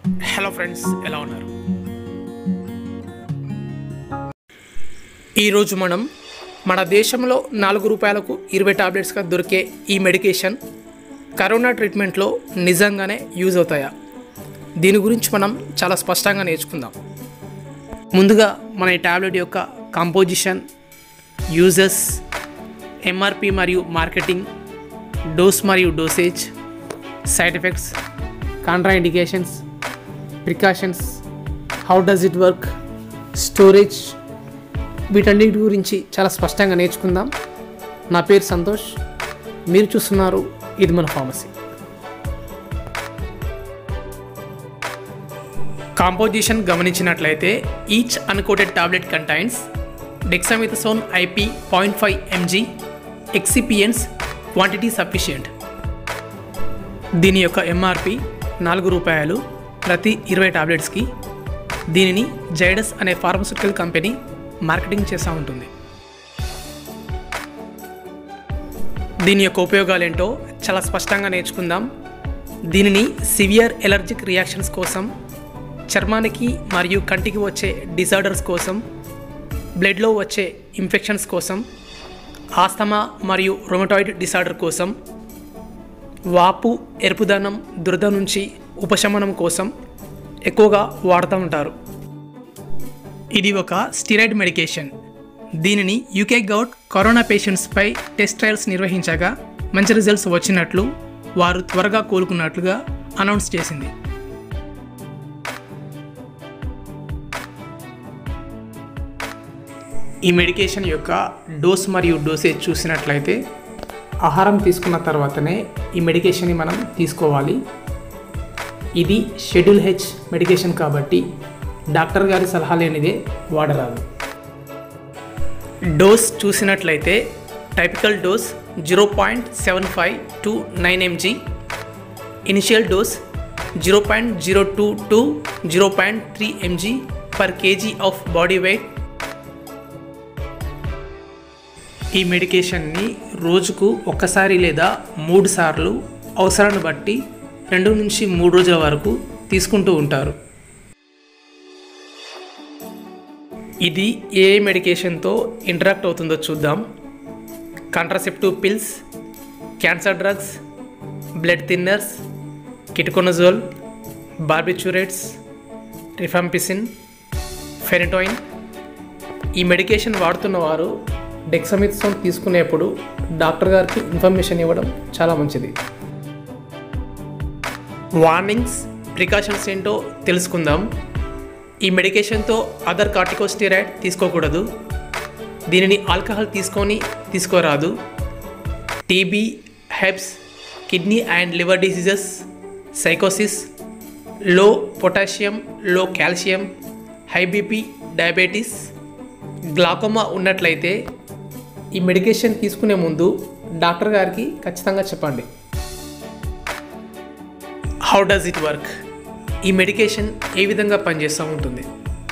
hello friends ఎలా ఉన్నారు ఈరోజు మనం మన దేశంలో నాలుగు రూపాయలకు ఇరవై టాబ్లెట్స్గా దొరికే ఈ మెడికేషన్ కరోనా ట్రీట్మెంట్లో నిజంగానే యూజ్ అవుతాయా దీని గురించి మనం చాలా స్పష్టంగా నేర్చుకుందాం ముందుగా మన ఈ టాబ్లెట్ యొక్క కాంపోజిషన్ యూజెస్ ఎంఆర్పి మరియు మార్కెటింగ్ డోస్ మరియు dosage side effects contraindications precautions how does it work storage వీటన్నిటి గురించి చాలా స్పష్టంగా నేర్చుకుందాం నా పేరు సంతోష్ మీరు చూస్తున్నారు ఇది మన ఫార్మసీ కాంపోజిషన్ గమనించినట్లయితే each uncoated tablet contains dexamethasone IP point five mg excipients quantity sufficient దీని యొక్క ఎంఆర్పి నాలుగు రూపాయలు ప్రతి ఇరవై టాబ్లెట్స్కి దీనిని జైడస్ అనే ఫార్మస్యూటికల్ కంపెనీ మార్కెటింగ్ చేస్తూ ఉంటుంది దీని యొక్క ఉపయోగాలు ఏంటో చాలా స్పష్టంగా నేర్చుకుందాం దీనిని సివియర్ ఎలర్జిక్ రియాక్షన్స్ కోసం చర్మానికి మరియు కంటికి వచ్చే డిజార్డర్స్ కోసం బ్లడ్లో వచ్చే ఇన్ఫెక్షన్స్ కోసం ఆస్తమా మరియు రొమటాయిడ్ డిసార్డర్ కోసం వాపు ఎరుపుదనం దురద నుంచి ఉపశమనం కోసం ఎక్కువగా వాడుతూ ఉంటారు ఇది ఒక స్టిరాయిడ్ మెడికేషన్ దీనిని యూకే గౌట్ కరోనా పేషెంట్స్పై టెస్ట్ ట్రయల్స్ నిర్వహించగా మంచి రిజల్ట్స్ వచ్చినట్లు వారు త్వరగా కోలుకున్నట్లుగా అనౌన్స్ చేసింది ఈ మెడికేషన్ యొక్క డోస్ మరియు డోసేజ్ చూసినట్లయితే ఆహారం తీసుకున్న తర్వాతనే ఈ మెడికేషన్ని మనం తీసుకోవాలి ఇది షెడ్యూల్ హెచ్ మెడికేషన్ కాబట్టి డాక్టర్ గారి సలహా లేనిదే వాడరాదు డోస్ చూసినట్లయితే typical dose zero point seven five to nine mg initial dose zero point zero two to zero point three mg per kg of body weight ఈ మెడికేషన్ని రోజుకు ఒక్కసారి లేదా మూడు సార్లు అవసరాన్ని బట్టి రెండు నుంచి మూడు రోజుల వరకు తీసుకుంటూ ఉంటారు ఇది ఏ మెడికేషన్తో ఇంటరాక్ట్ అవుతుందో చూద్దాం contraceptive pills cancer drugs blood thinners ketoconazole barbiturates rifampicin phenytoin ఈ మెడికేషన్ వాడుతున్న వారు డెక్సమిథ్సోన్ తీసుకునేప్పుడు డాక్టర్ గారికి ఇన్ఫర్మేషన్ ఇవ్వడం చాలా మంచిది వార్నింగ్స్ ప్రికాషన్స్ ఏంటో తెలుసుకుందాం ఈ మెడికేషన్తో అదర్ కార్టికోస్టెరాయిడ్ తీసుకోకూడదు దీనిని ఆల్కహాల్ తీసుకొని తీసుకోరాదు TB herpes kidney and liver diseases సైకోసిస్ low potassium low calcium high BP diabetes glaucoma ఉన్నట్లయితే ఈ మెడికేషన్ తీసుకునే ముందు డాక్టర్ గారికి ఖచ్చితంగా చెప్పండి హౌ డస్ ఇట్ వర్క్ ఈ మెడికేషన్ ఏ విధంగా పనిచేస్తూ ఉంటుంది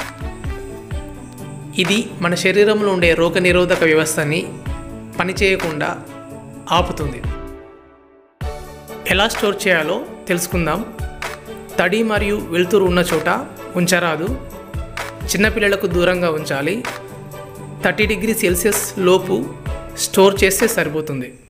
ఇది మన శరీరంలో ఉండే రోగ నిరోధక వ్యవస్థని పనిచేయకుండా ఆపుతుంది ఎలా స్టోర్ చేయాలో తెలుసుకుందాం తడి మరియు వెలుతురు ఉన్న చోట ఉంచరాదు చిన్నపిల్లలకు దూరంగా ఉంచాలి థర్టీ డిగ్రీ సెల్సియస్ లోపు స్టోర్ చేస్తే సరిపోతుంది